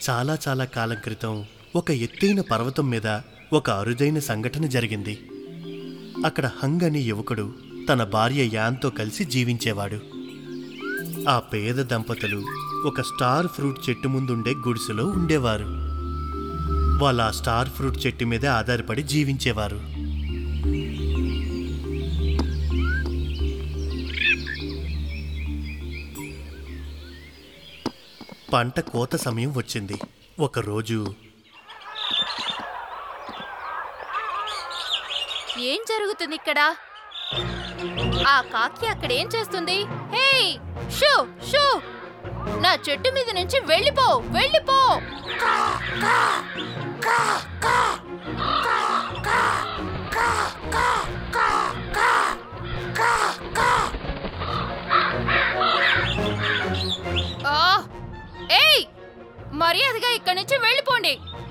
చాలా చాలా కాలం క్రితం ఒక ఎత్తైన పర్వతం మీద ఒక అరుదైన సంఘటన జరిగింది అక్కడ హంగ్ అనే యువకుడు తన భార్య యాన్తో కలిసి జీవించేవాడు ఆ పేద దంపతులు ఒక స్టార్ ఫ్రూట్ చెట్టు ముందుండే గుడిసెలో ఉండేవారు వాళ్ళ ఆ స్టార్ ఫ్రూట్ చెట్టు మీదే ఆధారపడి జీవించేవారు పంట కోత సమయం వచ్చింది ఒకరోజు ఏం జరుగుతుంది ఇక్కడ ఆ కాకి అక్కడ ఏం చేస్తుంది హే షూ షూ నా చెట్టు మీద నుంచి వెళ్ళిపో వెళ్ళిపో ఆ, ఏయ్ మర్యాదగా ఇక్కడి నుంచి వెళ్ళిపోండి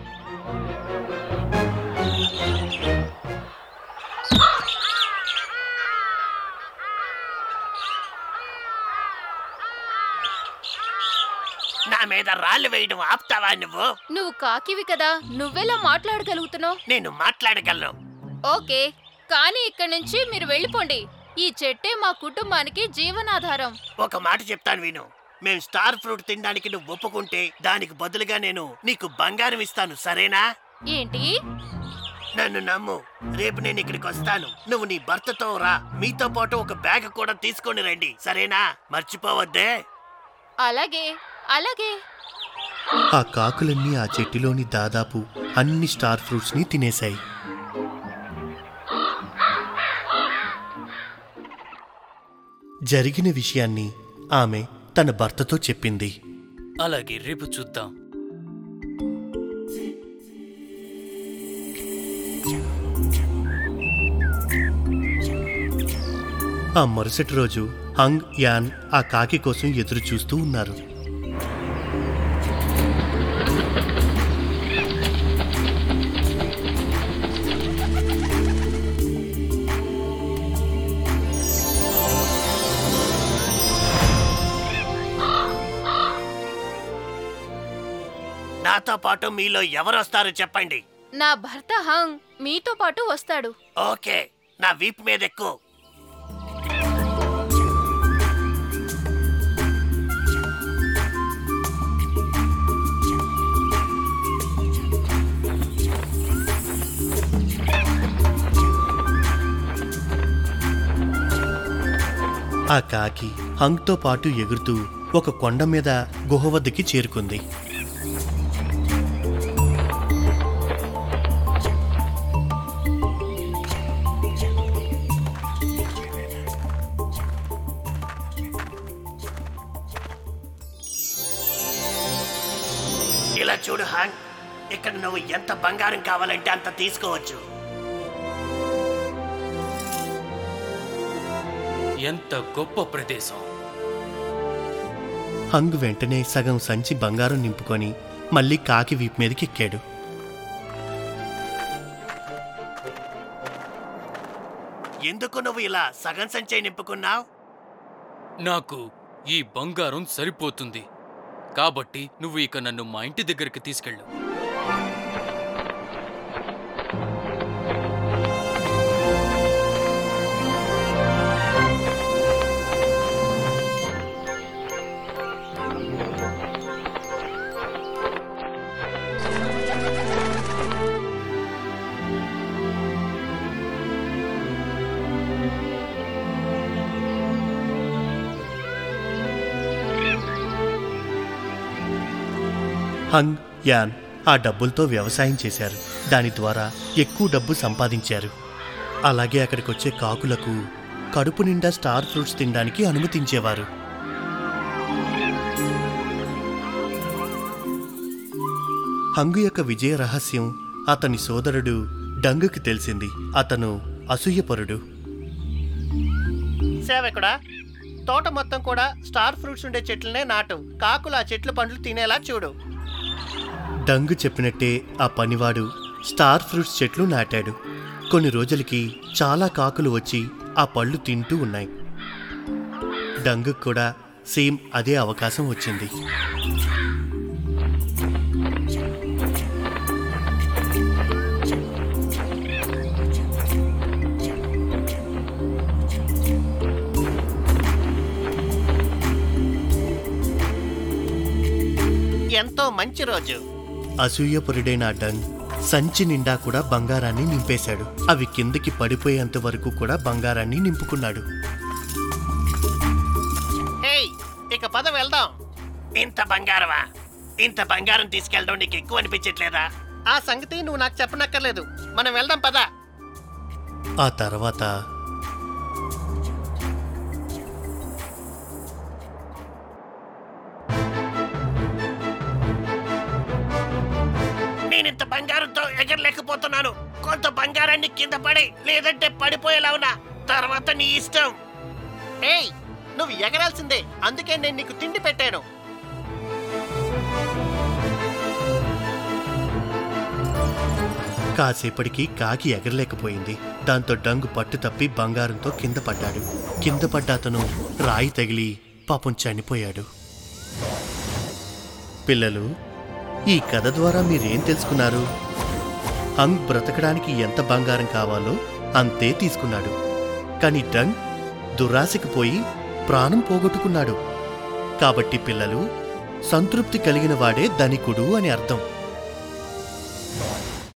నా మీద రాళ్ళు వేయడం ఆపుతావా నువ్వు నువ్వు కాకివి కదా నువ్వెలా మాట్లాడగలుగుతున్నావు నేను మాట్లాడగలను ఓకే కానీ ఇక్కడి నుంచి మీరు వెళ్ళిపోండి ఈ చెట్టే మా కుటుంబానికి జీవనాధారం ఒక మాట చెప్తాను విను మేం స్టార్ ఫ్రూట్ తినడానికి నువ్వు ఒప్పుకుంటే దానికి బదులుగా నేను నీకు బంగారం ఇస్తాను సరేనా ఏంటి నన్ను నమ్ము రేపు నేను ఇక్కడికి వస్తాను నువ్వు నీ భర్తతో రా మీతో పాటు ఒక బ్యాగ్ కూడా తీసుకొని రండి సరేనా మర్చిపోవద్దే అలాగే అలాగే ఆ కాకులన్నీ ఆ చెట్టులోని దాదాపు అన్ని స్టార్ ఫ్రూట్స్ని తినేశాయి జరిగిన విషయాన్ని ఆమె తన భర్తతో చెప్పింది అలాగే రేపు చూద్దాం ఆ మరుసటి రోజు హంగ్ యాన్ ఆ కాకి కోసం ఎదురు చూస్తూ ఉన్నారు నాతో పాటు మీలో ఎవరు వస్తారో చెప్పండి నా భర్త హంగ్ మీతో పాటు వస్తాడు ఓకే నా వీపు మీద ఎక్కువ ఆ కాకి హంగ్తో పాటు ఎగురుతూ ఒక కొండ మీద గుహ వద్దకి చేరుకుంది ఇలా చూడు హాంగ్ ఇక్కడ నువ్వు ఎంత బంగారం కావాలంటే అంత తీసుకోవచ్చు ఎంత గొప్ప ప్రదేశం హంగ్ వెంటనే సగం సంచి బంగారం నింపుకొని మళ్ళీ కాకి వీపు మీదకి ఎక్కాడు ఎందుకు నువ్వు ఇలా సగం సంచై నింపుకున్నావు నాకు ఈ బంగారం సరిపోతుంది కాబట్టి నువ్వు ఇక నన్ను మా ఇంటి దగ్గరికి తీసుకెళ్ళు హంగ్ యాన్ ఆ డబ్బులతో వ్యవసాయం చేశారు దాని ద్వారా ఎక్కువ డబ్బు సంపాదించారు అలాగే అక్కడికి వచ్చే కాకులకు కడుపు నిండా స్టార్ ఫ్రూట్స్ తినడానికి అనుమతించేవారు హంగు యొక్క విజయ రహస్యం అతని సోదరుడు డంగుకి తెలిసింది అతను అసూయపరుడు సేవకుడా తోట మొత్తం కూడా స్టార్ ఫ్రూట్స్ ఉండే చెట్లనే నాటు కాకులు ఆ చెట్ల పండ్లు తినేలా చూడు డంగు చెప్పినట్టే ఆ పనివాడు స్టార్ ఫ్రూట్స్ చెట్లు నాటాడు కొన్ని రోజులకి చాలా కాకులు వచ్చి ఆ పళ్ళు తింటూ ఉన్నాయి డంగుకు కూడా సేమ్ అదే అవకాశం వచ్చింది ఎంతో మంచి రోజు అసూయపురుడైన ఆ డంగ్ సంచి నిండా కూడా బంగారాన్ని నింపేశాడు అవి కిందకి పడిపోయేంత వరకు కూడా బంగారాన్ని నింపుకున్నాడు హేయ్ ఇక పద వెళ్దాం ఇంత బంగారమా ఇంత బంగారం తీసుకెళ్ళడం నీకు ఎక్కువ అనిపించట్లేదా ఆ సంగతి నువ్వు నాకు చెప్పనక్కర్లేదు మనం వెళ్దాం పద ఆ తర్వాత నేనింత బంగారంతో ఎగరలేకపోతున్నాను కొంత బంగారాన్ని కింద పడి లేదంటే పడిపోయేలా ఉన్నా తర్వాత నీ ఇష్టం ఏయ్ నువ్వు ఎగరాల్సిందే అందుకే నేను నీకు తిండి పెట్టాను కాసేపటికి కాకి ఎగరలేకపోయింది దాంతో డంగు పట్టు తప్పి బంగారంతో కింద పడ్డాడు కింద పడ్డ అతను రాయి తగిలి పాపం చనిపోయాడు పిల్లలు ఈ కథ ద్వారా మీరేం తెలుసుకున్నారు హంగ్ బ్రతకడానికి ఎంత బంగారం కావాలో అంతే తీసుకున్నాడు కానీ డంగ్ దురాశకి పోయి ప్రాణం పోగొట్టుకున్నాడు కాబట్టి పిల్లలు సంతృప్తి కలిగిన వాడే ధనికుడు అని అర్థం